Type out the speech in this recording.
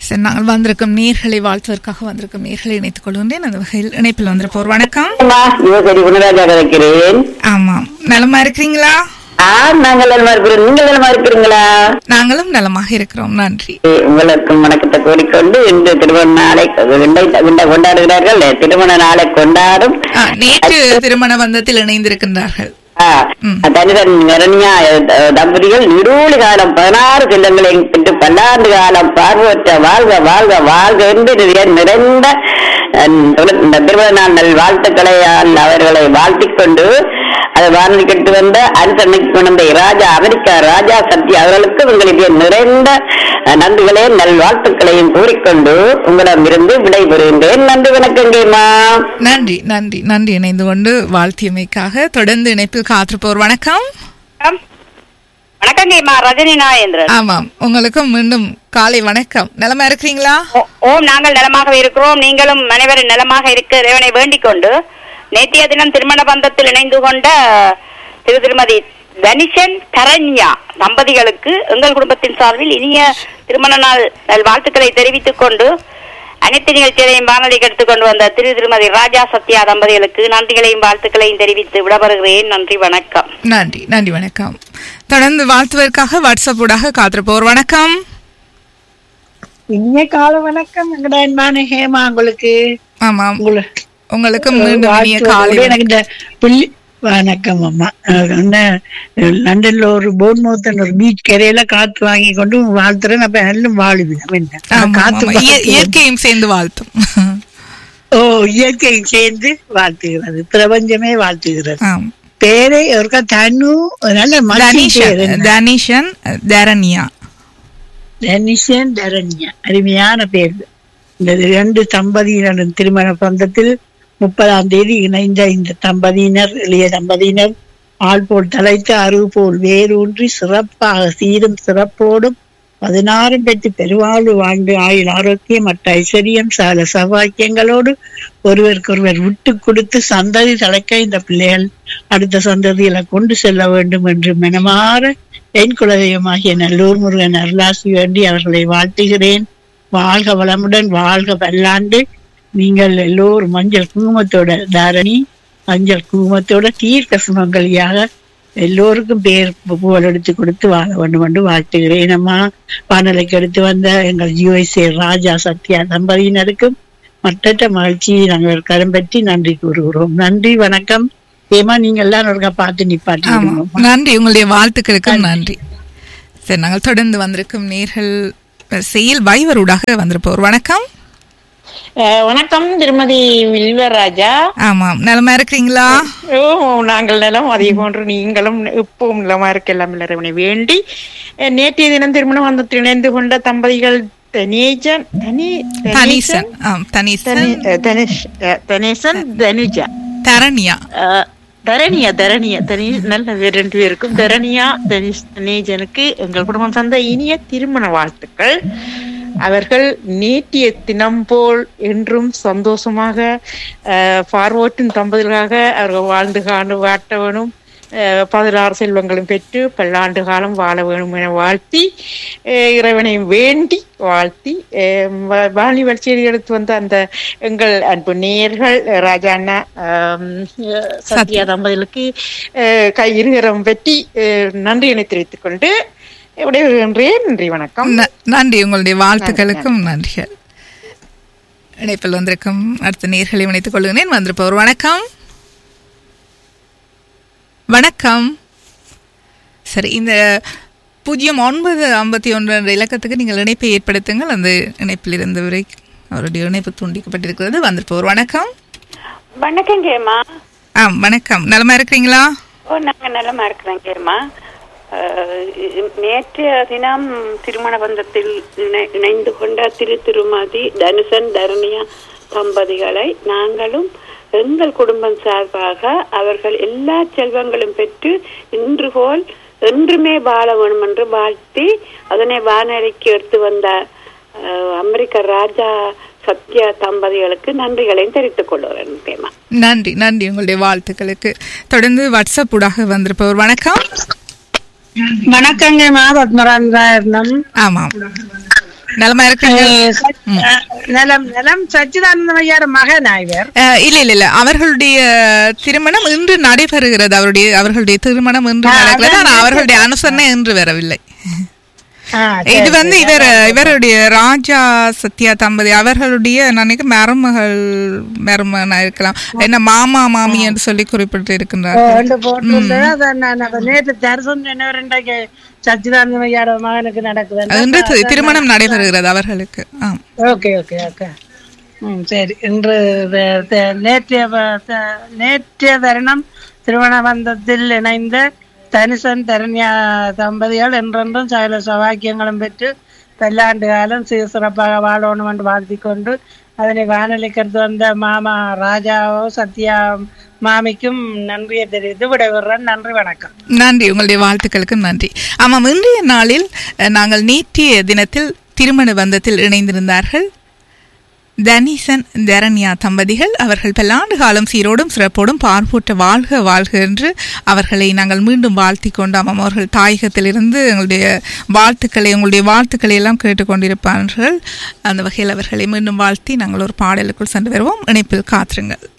சரி நாங்கள் வந்திருக்கும் நேர்களை வாழ்த்துவதற்காக வந்திருக்கும் நேர்களை இணைத்துக் கொள்கின்றேன் அந்த வகையில் இணைப்பில் வந்திருப்போர் வணக்கம் அம்மா, யுவசரி குணராஜா கதைக்கிறேன் ஆமாம் நலமா இருக்கிறீங்களா ஆ நாங்கள் நலமா இருக்கிறோம் நீங்கள் நலமா இருக்கிறீங்களா நாங்களும் நலமாக இருக்கிறோம் நன்றி ஏ, உங்களுக்கு வணக்கத்தை கூறிக்கொண்டு இன்று திருமண நாளை விண்டை- விண்டை கொண்டாடுகிறார்கள் திருமண நாளை கொண்டாடும் ஆ, நேற்று திருமண பந்தத்தில் இணைந்திருக்கின்றார்கள் ஆ, ம். தனிதன் நிரண்யா அஹ், தம்பதிகள் இருளு காலம் பதினாறு செல்லங்களை பெற்று பல்லாண்டு காலம் பார்வற்ற வாழ்க வாழ்க வாழ்க என்று நிறைய- நிறைந்த அஹ், இந்த திருமண நாள் நல் வாழ்த்துக்களை அவர்களை வாழ்த்திக் கொண்டு அதை வானொலி கட்டு வந்த அனுசரணைக்கு கொண்ட ராஜா அமெரிக்கா ராஜா சத்யா அவர்களுக்கு உங்களுடைய நிறைந்த அஹ், நன்றிகளை நல் வாழ்த்துக்களையும் கூறிக்கொண்டு உங்களிடமிருந்து விடைபெறுகின்றேன் நன்றி வணக்கங்கம்மா நன்றி நன்றி நன்றி இணைந்து கொண்டு வாழ்த்தியமைக்காக தொடர்ந்து இணைப்பில் காத்திருப்போர் வணக்கம் வணக்கம் வணக்கங்கம்மா ரஜினி நாயேந்திரன் ஆமாம் உங்களுக்கும் மீண்டும் காலை வணக்கம் நலமா இருக்கிறீங்களா ஓ- ஓம் நாங்கள் நலமாக இருக்கிறோம் நீங்களும் அனைவரும் நலமாக இருக்க இறைவனை வேண்டிக் கொண்டு நேற்றைய தினம் திருமண பந்தத்தில் இணைந்து கொண்ட திரு திருமதி தனிஷன் தரண்யா தம்பதிகளுக்கு எங்கள் குடும்பத்தின் சார்பில் இனிய திருமண நாள் நல் வாழ்த்துக்களை தெரிவித்துக் கொண்டு அனைத்து நிகழ்ச்சிகளையும் வானொலிக்கு எடுத்துக் கொண்டு வந்த திரு திருமதி ராஜா சத்யா தம்பதிகளுக்கு நன்றிகளையும் வாழ்த்துக்களையும் தெரிவித்து விடப்படுகிறேன் நன்றி வணக்கம் நன்றி நன்றி வணக்கம் தொடர்ந்து வாழ்த்துவதற்காக வாட்ஸ்அப் ஊடாக காத்திருப்போர் வணக்கம் இனிய கால வணக்கம் எங்கட அன்பான ஹேமா உங்களுக்கு ஆமாம் உங்களை உங்களுக்கும் மீண்டும் இனிய காலை வாழ்த்துவோடு எனக்கு இந்த புள்ளி வணக்கம் அம்மா அஹ் என்ன லண்டன்ல ஒரு போர்மோத்தன் ஒரு பீச் கரையில காத்து வாங்கி கொண்டு வாழ்த்துறேன் அப்ப எல்லாம் வாழுது நம்ம என்ன ஆமாம், காத்து ஆமாம். இய- பக்கத்துல- இயற்கையும் சேர்ந்து வாழ்த்தும் ஓ இயற்கை சேர்ந்து வாழ்த்துகிறது பிரபஞ்சமே வாழ்த்துகிறது ஆம். பேரை ஒருக்கா தனு நல்ல மனுஷன் தனிஷன் பேர் என்ன? தனிஷன் தரண்யா தனிஷன் தரண்யா அருமையான பேர் இந்த இரண்டு தம்பதியினரின் திருமண பந்தத்தில் முப்பதாம் தேதி இணைந்த இந்த தம்பதியினர் இளைய தம்பதியினர் ஆள் போல் தலைத்து அருவு போல் வேரூன்றி சிறப்பாக சீரும் சிறப்போடும் பதினாறும் பெற்று பெருவாழ்வு வாழ்ந்து ஆயுள் ஆரோக்கியம் மற்ற ஐஸ்வர்யம் சால சௌபாக்கியங்களோடு ஒருவருக்கொருவர் விட்டு கொடுத்து சந்ததி தலைக்க இந்த பிள்ளைகள் அடுத்த சந்ததிகளை கொண்டு செல்ல வேண்டும் என்று மனமாற என் குலதெய்வமாகிய நல்லூர் முருகன் அருளாசி வேண்டி அவர்களை வாழ்த்துகிறேன் வாழ்க வளமுடன் வாழ்க பல்லாண்டு நீங்கள் எல்லோரும் மஞ்சள் குங்குமத்தோட தாரணி மஞ்சள் குங்குமத்தோட தீர்க்க சுமங்கலியாக எல்லோருக்கும் பேர் புகழ் எடுத்து கொடுத்து வாழ வேண்டும் என்று வாழ்த்துகிறேன் அம்மா வானலைக்கு எடுத்து வந்த எங்கள் யுஎஸ்ஏ ராஜா சத்யா தம்பதியினருக்கும் மற்றற்ற மகிழ்ச்சியை நாங்கள் கரம் பற்றி நன்றி கூறுகிறோம் நன்றி வணக்கம் ஏமா நீங்க எல்லாம் ஒருக்கா பார்த்து நிப்பாட்டி ஆமா விடுங்கம்மா. நன்றி உங்களுடைய வாழ்த்துக்களுக்கும் நன்றி சரி நாங்கள் தொடர்ந்து வந்திருக்கும் நேர்கள் செயல் வைவரூடாக வந்திருப்போர் வணக்கம் அஹ் வணக்கம் திருமதி வில்வராஜா ஆமாம் நலமா இருக்கிறீங்களா ஓ நாங்கள் நலம் அதே போன்று நீங்களும் இப்பவும் நலமா இருக்க எல்லாம் இறைவனை வேண்டி அஹ் நேற்றைய தினம் திருமணம் வந்து இணைந்து கொண்ட தம்பதிகள் தனேஜன் தனி தனீசன் ஆம் தனீசன் தனி- அஹ் தனிஷ் அஹ் தனேசன் தனுஜா தரண்யா அஹ் தரணியா தரணியா தனி நல்ல பேர் ரெண்டு பேருக்கும் தரணியா தனிஷ் தனேஜனுக்கு எங்கள் குடும்பம் தந்த இனிய திருமண வாழ்த்துக்கள் அவர்கள் நேற்றைய தினம் போல் என்றும் சந்தோஷமாக பார்வோட்டின் தம்பதிகளாக அவர்கள் வாழ்ந்து காண்டு வாட்டவனும் அஹ், பதினாறு செல்வங்களும் பெற்று பல்லாண்டு காலம் வாழ வேணும் என வாழ்த்தி அஹ், இறைவனை வேண்டி வாழ்த்தி அஹ், வா- வாணி வளர்ச்சியை எடுத்து வந்த அந்த எங்கள் அன்பு நேயர்கள் ராஜா அண்ணா ஆம், அஹ், சத்யா தம்பதிகளுக்கு அஹ், கை இருகரம் பற்றி அஹ், நன்றியினை தெரிவித்துக் கொண்டு விடைபெறுகின்றேன் நன்றி வணக்கம் ந- நன்றி உங்களுடைய வாழ்த்துக்களுக்கும் நன்றிகள் இணைப்பில் வந்திருக்கும் அடுத்த நேர்களை இணைத்துக் கொள்கிறேன் வந்திருப்பவர் வணக்கம் வணக்கம் சரி இந்த பூஜ்ஜியம் ஒன்பது ஐம்பத்தி ஒன்று என்ற இலக்கத்துக்கு நீங்கள் இணைப்பை ஏற்படுத்துங்கள் அந்த இணைப்பில் இருந்தவரை அவருடைய இணைப்பு துண்டிக்கப்பட்டிருக்கிறது வந்திருப்பவர் வணக்கம் வணக்கம் கேமா ஆ வணக்கம் நலமா இருக்கிறீங்களா ஓ நாங்க நலமா இருக்கிறோம் கேமா நேற்றைய தினம் திருமண பந்தத்தில் இணை- இணைந்து கொண்ட திரு திருமதி தனுஷன் தரணியா தம்பதிகளை நாங்களும் எங்கள் குடும்பம் சார்பாக அவர்கள் எல்லா செல்வங்களும் பெற்று இன்று போல் என்றுமே வாழ வேணும் என்று வாழ்த்தி அதனை வானொலிக்கு எடுத்து வந்த அஹ், அமெரிக்க ராஜா சத்யா தம்பதிகளுக்கு நன்றிகளையும் தெரிவித்துக் கொள்கிறேன் கேமா நன்றி நன்றி உங்களுடைய வாழ்த்துக்களுக்கு தொடர்ந்து வாட்ஸ்அப் ஊடாக வந்திருப்பவர் வணக்கம் வணக்கங்கம்மா பத்மராஜா இருந்தோம் ஆமாம் நலமா இருக்கீங்க அஹ், சச்- அஹ், நலம் நலம் சச்சிதானந்த ஐயார் மகன் ஆய்வர் அஹ், இல்ல இல்ல இல்ல அவர்களுடைய திருமணம் இன்று நடைபெறுகிறது அவருடைய அவர்களுடைய திருமணம் இன்று ஆ, நடக்கிறது அதான் ஆனால் அவர்களுடைய அனுசரணை இன்று வரவில்லை ஆ, இது சரி, வந்து சரி. இவர் இவருடைய ராஜா சத்யா தம்பதி அவர்களுடைய நினைக்க மருமகள் மருமகனா இருக்கலாம் என்ன மாமா மாமி என்று சொல்லி குறிப்பிட்டு ஓ, இருக்கின்றார் ரெண்டு போட்டு அதான் நான் அப்ப நேற்று தரிசனம் என்ன ரெண்டாக்கு சச்சிதானந்த ஐயார மகனுக்கு நடக்குது இன்று தி- திருமணம் நடைபெறுகிறது அவர்களுக்கு ஆம் ஓகே ஓகே ஓகே ம் சரி இன்று த- த- நேற்றைய வ- த- நேற்றைய தருணம் திருமண பந்தத்தில் இணைந்த தனிசன் தரண்யா தம்பதிகள் என்றென்றும் சகல சௌபாக்கியங்களும் பெற்று பல்லாண்டு காலம் சீர் சிறப்பாக வாழணும் என்று வாழ்த்திக் கொண்டு அதனை வானொலிக்கிறது வந்த மாமா ராஜாவோ சத்யா மாமிக்கும் நன்றியை தெரிவித்து விடைபெறுறேன் நன்றி வணக்கம் நன்றி உங்களுடைய வாழ்த்துக்களுக்கு நன்றி ஆமாம் இன்றைய நாளில் அஹ், நாங்கள் நேற்றைய தினத்தில் திருமண பந்தத்தில் இணைந்திருந்தார்கள் தனிசன் தரண்யா தம்பதிகள் அவர்கள் பல்லாண்டு காலம் சீரோடும் சிறப்போடும் பார்ப்போட்ட வாழ்க வாழ்க என்று அவர்களை நாங்கள் மீண்டும் வாழ்த்தி கொண்டு ஆமாம் அவர்கள் தாயகத்திலிருந்து எங்களுடைய வாழ்த்துக்களை உங்களுடைய வாழ்த்துக்களை எல்லாம் கேட்டுக்கொண்டிருப்பார்கள் அந்த வகையில் அவர்களை மீண்டும் வாழ்த்தி நாங்கள் ஒரு பாடலுக்குள் சென்று வருவோம் இணைப்பில் காத்திருங்கள்